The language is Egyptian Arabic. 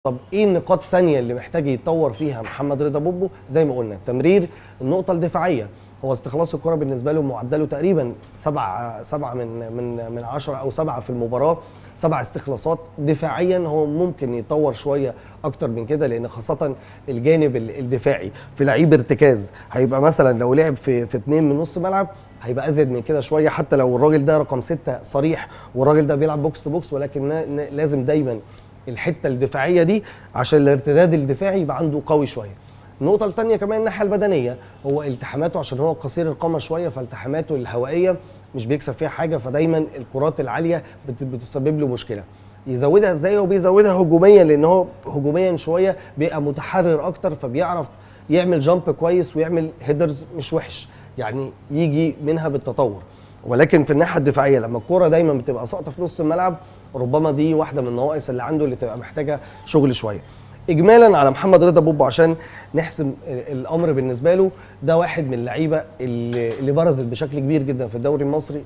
طب ايه النقاط التانية اللي محتاج يتطور فيها محمد رضا بوبو زي ما قلنا التمرير النقطة الدفاعية هو استخلاص الكرة بالنسبة له معدله تقريبا سبعة سبعة من من من عشرة أو سبعة في المباراة سبع استخلاصات دفاعيا هو ممكن يتطور شوية أكتر من كده لأن خاصة الجانب ال- الدفاعي في لعيب ارتكاز هيبقى مثلا لو لعب في في اتنين من نص ملعب هيبقى ازيد من كده شويه حتى لو الراجل ده رقم ستة صريح والراجل ده بيلعب بوكس تو بوكس ولكن نا- نا- لازم دايما الحته الدفاعيه دي عشان الارتداد الدفاعي يبقى عنده قوي شويه النقطة الثانية كمان الناحية البدنية هو التحاماته عشان هو قصير القامة شوية فالتحاماته الهوائية مش بيكسب فيها حاجة فدايما الكرات العالية بت- بتسبب له مشكلة يزودها ازاي هو بيزودها هجوميا لان هو هجوميا شوية بيبقى متحرر اكتر فبيعرف يعمل جامب كويس ويعمل هيدرز مش وحش يعني يجي منها بالتطور ولكن في الناحيه الدفاعيه لما الكوره دايما بتبقى ساقطه في نص الملعب ربما دي واحده من النواقص اللي عنده اللي تبقى محتاجه شغل شويه اجمالا على محمد رضا بوبو عشان نحسم الامر بالنسبه له ده واحد من اللعيبه اللي اللي برزت بشكل كبير جدا في الدوري المصري